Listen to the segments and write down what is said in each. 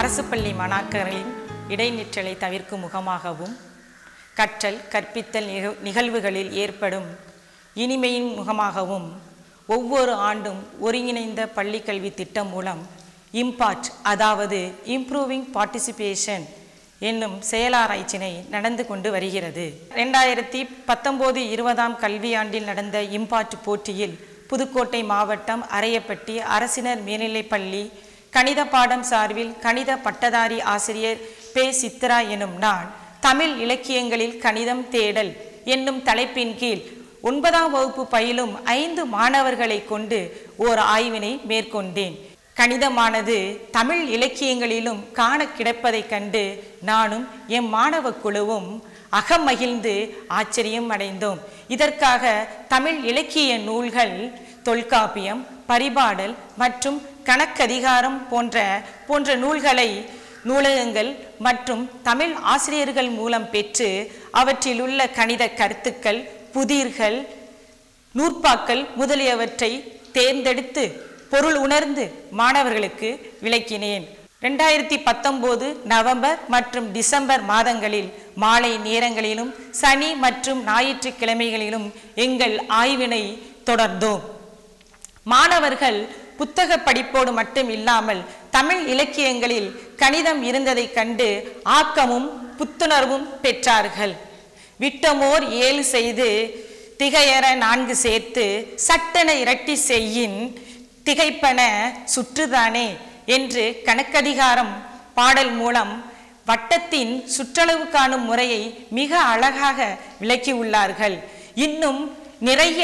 அரசு பள்ளி மாணாக்கரின் இடைநிற்றலை தவிர்க்கும் முகமாகவும் கற்றல் கற்பித்தல் நிக- நிகழ்வுகளில் ஏற்படும் இனிமையின் முகமாகவும் ஒவ்வொரு ஆண்டும் ஒருங்கிணைந்த பள்ளிக்கல்வி திட்டம் மூலம் இம்பார்ட் அதாவது இம்ப்ரூவிங் பார்ட்டிசிபேஷன் என்னும் செயலாராய்ச்சினை நடந்து கொண்டு வருகிறது ரெண்டாயிரத்தி பத்தொம்போது இருபதாம் கல்வியாண்டில் நடந்த இம்பார்ட் போட்டியில் புதுக்கோட்டை மாவட்டம் அரையப்பட்டி அரசினர் மேல்நிலைப்பள்ளி கணித பாடம் சார்பில் கணித பட்டதாரி ஆசிரியர் பே சித்ரா எனும் நான் தமிழ் இலக்கியங்களில் கணிதம் தேடல் என்னும் தலைப்பின் கீழ் ஒன்பதாம் வகுப்பு பயிலும் ஐந்து மாணவர்களை கொண்டு ஓர் ஆய்வினை மேற்கொண்டேன் கணிதமானது தமிழ் இலக்கியங்களிலும் காண கிடைப்பதைக் கண்டு நானும் எம் மாணவ குழுவும் அகமகிழ்ந்து ஆச்சரியம் அடைந்தோம் இதற்காக தமிழ் இலக்கிய நூல்கள் தொல்காப்பியம் பரிபாடல் மற்றும் கணக்கதிகாரம் போன்ற போன்ற நூல்களை நூலகங்கள் மற்றும் தமிழ் ஆசிரியர்கள் மூலம் பெற்று அவற்றிலுள்ள கணித கருத்துக்கள் புதிர்கள் நூற்பாக்கள் முதலியவற்றை தேர்ந்தெடுத்து பொருள் உணர்ந்து மாணவர்களுக்கு விளக்கினேன் ரெண்டாயிரத்தி பத்தொம்போது நவம்பர் மற்றும் டிசம்பர் மாதங்களில் மாலை நேரங்களிலும் சனி மற்றும் ஞாயிற்றுக்கிழமைகளிலும் எங்கள் ஆய்வினை தொடர்ந்தோம் மாணவர்கள் புத்தக படிப்போடு மட்டும் இல்லாமல் தமிழ் இலக்கியங்களில் கணிதம் இருந்ததைக் கண்டு ஆக்கமும் புத்துணர்வும் பெற்றார்கள் விட்டமோர் ஏழு செய்து திகையற நான்கு சேர்த்து சட்டென இரட்டி செய்யின் திகைப்பன சுற்றுதானே என்று கணக்கதிகாரம் பாடல் மூலம் வட்டத்தின் சுற்றளவு காணும் முறையை மிக அழகாக விளக்கியுள்ளார்கள் இன்னும் நிறைய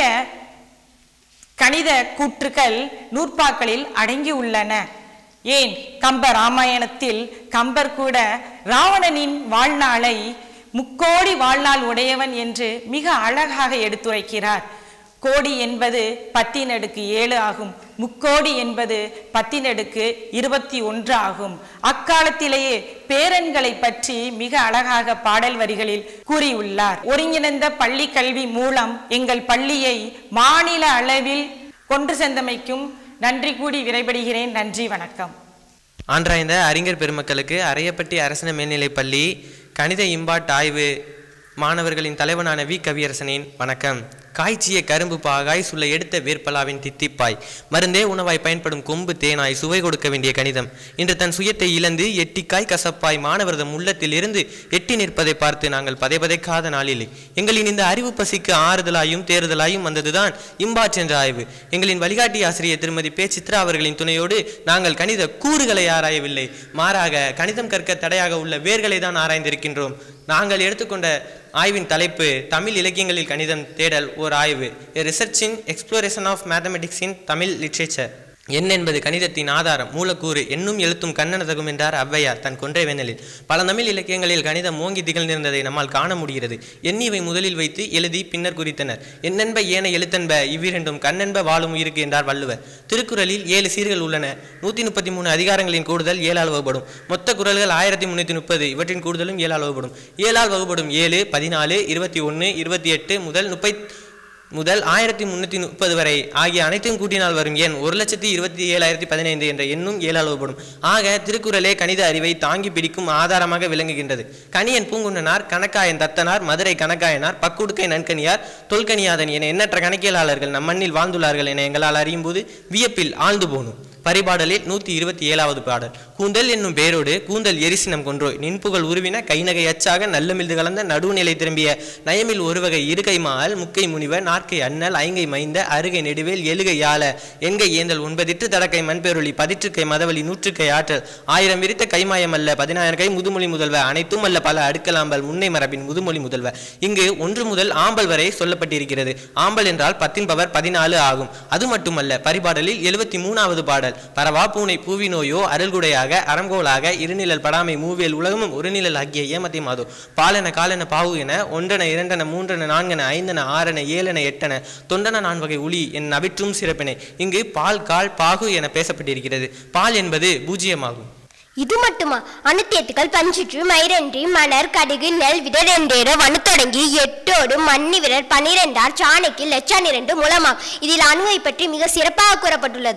கணித கூற்றுக்கள் நூற்பாக்களில் அடங்கியுள்ளன ஏன் கம்ப ராமாயணத்தில் கம்பர் கூட ராவணனின் வாழ்நாளை முக்கோடி வாழ்நாள் உடையவன் என்று மிக அழகாக எடுத்துரைக்கிறார் கோடி என்பது பத்தினடுக்கு ஏழு ஆகும் முக்கோடி என்பது பத்தினடுக்கு இருபத்தி ஒன்று ஆகும் அக்காலத்திலேயே பேரன்களை பற்றி மிக அழகாக பாடல் வரிகளில் கூறியுள்ளார் ஒருங்கிணைந்த பள்ளி கல்வி மூலம் எங்கள் பள்ளியை மாநில அளவில் கொண்டு சென்றமைக்கும் நன்றி கூடி விரைபடுகிறேன் நன்றி வணக்கம் ஆன்றாய்ந்த அறிஞர் பெருமக்களுக்கு அரையப்பட்டி அரசின மேல்நிலைப் பள்ளி கணித இம்பாட் ஆய்வு மாணவர்களின் தலைவனான வி கவியரசனின் வணக்கம் காய்ச்சிய கரும்பு பாகாய் சுள்ள எடுத்த வேர்ப்பலாவின் தித்திப்பாய் மருந்தே உணவாய் பயன்படும் கொம்பு தேனாய் சுவை கொடுக்க வேண்டிய கணிதம் இன்று தன் சுயத்தை இழந்து எட்டிக்காய் கசப்பாய் மாணவர்தம் உள்ளத்தில் இருந்து எட்டி நிற்பதை பார்த்து நாங்கள் பதைபதைக்காத நாளிலே எங்களின் இந்த அறிவு பசிக்கு ஆறுதலாயும் தேறுதலாயும் வந்ததுதான் இம்பாட் என்ற ஆய்வு எங்களின் வழிகாட்டி ஆசிரியர் திருமதி பே சித்ரா அவர்களின் துணையோடு நாங்கள் கணித கூறுகளை ஆராயவில்லை மாறாக கணிதம் கற்க தடையாக உள்ள வேர்களை தான் ஆராய்ந்திருக்கின்றோம் நாங்கள் எடுத்துக்கொண்ட ஆய்வின் தலைப்பு தமிழ் இலக்கியங்களில் கணிதம் தேடல் ஓர் ஆய்வு research in exploration of mathematics in Tamil literature எண் என்பது கணிதத்தின் ஆதாரம் மூலக்கூறு எண்ணும் எழுத்தும் கண்ணனதகும் என்றார் ஔவையார் தன் கொன்றை வேனலில் பல தமிழ் இலக்கியங்களில் கணிதம் ஓங்கி திகழ்ந்திருந்ததை நம்மால் காண முடிகிறது எண்ணிவை முதலில் வைத்து எழுதி பின்னர் குறித்தனர் எண்ணென்ப ஏன எழுத்தென்ப இவ்விரண்டும் கண்ணென்ப வாழும் உயிருக்கு என்றார் வள்ளுவர் திருக்குறளில் ஏழு சீர்கள் உள்ளன நூற்றி முப்பத்தி மூணு அதிகாரங்களின் கூடுதல் ஏழால் வகுப்படும் மொத்த குறள்கள் ஆயிரத்தி முன்னூற்றி முப்பது இவற்றின் கூடுதலும் ஏழால் வகுப்படும் ஏழால் வகுப்படும் ஏழு பதினாலு இருபத்தி ஒன்று இருபத்தி எட்டு முதல் முப்பத் முதல் ஆயிரத்தி முன்னூற்றி முப்பது வரை ஆகிய அனைத்தையும் கூட்டினால் வரும் எண் ஒரு லட்சத்தி இருபத்தி ஏழாயிரத்தி பதினைந்து என்ற எண்ணும் ஏழால் வகுப்படும் ஆக திருக்குறளே கணித அறிவை தாங்கி பிடிக்கும் ஆதாரமாக விளங்குகின்றது கணியன் பூங்குன்னனார் கணக்காயன் தத்தனார் மதுரை கணக்காயனார் பக்குடுக்கை நன்கனியார் தொல்கனியாதன் என எண்ணற்ற கணக்கியலாளர்கள் நம் மண்ணில் வாழ்ந்துள்ளார்கள் என எங்களால் அறியும் போது வியப்பில் ஆழ்ந்து போனோம் பரிபாடலில் நூற்றி இருபத்தி ஏழாவது பாடல் கூந்தல் என்னும் பேரோடு கூந்தல் எரிசினம் கொன்றோய் நின்புகள் உருவின கைநகை அச்சாக நல்லமிழ்து கலந்த நடுநிலை திரும்பிய நயமில் ஒருவகை இருகை மால் முக்கை முனிவர் நாற்கை அண்ணல் ஐங்கை மைந்த அருகை நெடுவேல் எழுகை யாழ எண்கை ஏந்தல் ஒன்பதிற்று தடக்கை மண்பேரொளி பதிற்றுக்கை மதவழி நூற்றுக்கை ஆற்றல் ஆயிரம் விரித்த கைமாயம் அல்ல பதினாயிரம் கை முதுமொழி முதல்வ அனைத்தும் அல்ல பல அடுக்கலாம்பல் முன்னை மரபின் முதுமொழி முதல்வ இங்கு ஒன்று முதல் ஆம்பல் வரை சொல்லப்பட்டிருக்கிறது ஆம்பல் என்றால் பத்தின் பவர் பதினாலு ஆகும் அது மட்டுமல்ல பரிபாடலில் எழுபத்தி மூணாவது பாடல் பரவா பூனை பூவினோயோ அருள்குடையாக அறங்கோலாக இருநிழல் படாமை மூவியல் உலகமும் ஒரு நிழல் ஆகிய ஏமத்தை மாதோ பாலென காலென பாவு என ஒன்றென இரண்டென மூன்றென நான்கென ஐந்தென ஆறென ஏழென எட்டென தொண்டன நான்வகை உளி என் நவிற்றும் சிறப்பினை இங்கு பால் கால் பாகு என பேசப்பட்டிருக்கிறது பால் என்பது பூஜ்ஜியமாகும் இது மட்டுமா அணுத்தேத்துக்கள் பஞ்சுற்று மயிரன்றி மலர் கடுகு நெல் விடர் என்றேற வனு தொடங்கி எட்டோடு மண்ணி விரர் பனிரெண்டார் சாணைக்கு லட்சம் இரண்டு மூலமாம் இதில் அணுவை பற்றி மிக சிறப்பாக கூறப்பட்டுள்ளது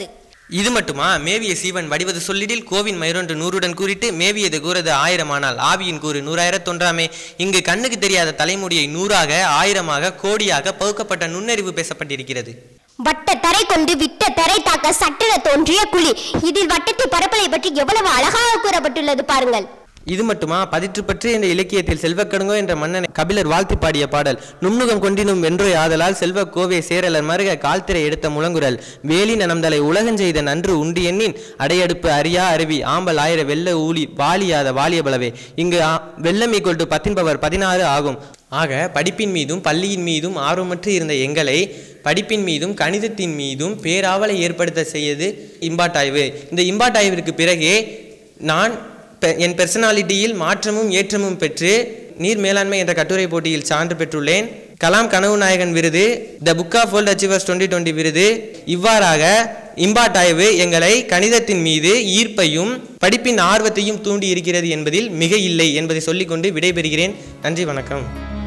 இது மட்டுமா மேவிய சீவன் வடிவது சொல்லிடில் கோவின் மயிரொன்று நூறுடன் கூறிட்டு மேவியது கூறது ஆயிரமானால் ஆவியின் கூறு நூறாயிரத்தொன்றாமே இங்கு கண்ணுக்கு தெரியாத தலைமுடியை நூறாக ஆயிரமாக கோடியாக பகுக்கப்பட்ட நுண்ணறிவு பேசப்பட்டிருக்கிறது வட்ட தரை கொண்டு விட்ட தரை தாக்க சட்டென தோன்றிய குழி இதில் வட்டத்தை பரப்பலை பற்றி எவ்வளவு அழகாக கூறப்பட்டுள்ளது பாருங்கள் இது மட்டுமா பதிற்று பற்றி என்ற இலக்கியத்தில் செல்வக்கடுங்கோ என்ற மன்னனை கபிலர் வாழ்த்தி பாடிய பாடல் நுண்ணுகம் கொண்டினும் வென்றோ ஆதலால் செல்வ கோவே சேரலர் மருக கால்திரை எடுத்த முழங்குரல் வேலி நனம்தலை உலகஞ்செய்த நன்று உண்டு எண்ணின் அடையடுப்பு அரியா அருவி ஆம்பல் ஆயிர வெள்ள ஊழி வாலியாத வாலிய பலவே இங்கு ஆ- வெள்ளம் ஈக்குவல் டு பத்தின்பவர் பதினாறு ஆகும் ஆக படிப்பின் மீதும் பள்ளியின் மீதும் ஆர்வமற்று இருந்த எங்களை படிப்பின் மீதும் கணிதத்தின் மீதும் பேராவலை ஏற்படுத்த செய்யது இம்பாட்டாய்வு இந்த இம்பாட்டாய்விற்கு பிறகே நான் பெ- என் பெர்சனாலிட்டியில் மாற்றமும் ஏற்றமும் பெற்று நீர் மேலாண்மை என்ற கட்டுரை போட்டியில் சான்று பெற்றுள்ளேன் கலாம் கனவு நாயகன் விருது the book of world achievers twenty twenty விருது இவ்வாறாக இம்பாட்டாய்வு எங்களை கணிதத்தின் மீது ஈர்ப்பையும் படிப்பின் ஆர்வத்தையும் தூண்டி இருக்கிறது என்பதில் மிக இல்லை என்பதை சொல்லிக்கொண்டு விடைபெறுகிறேன் நன்றி வணக்கம்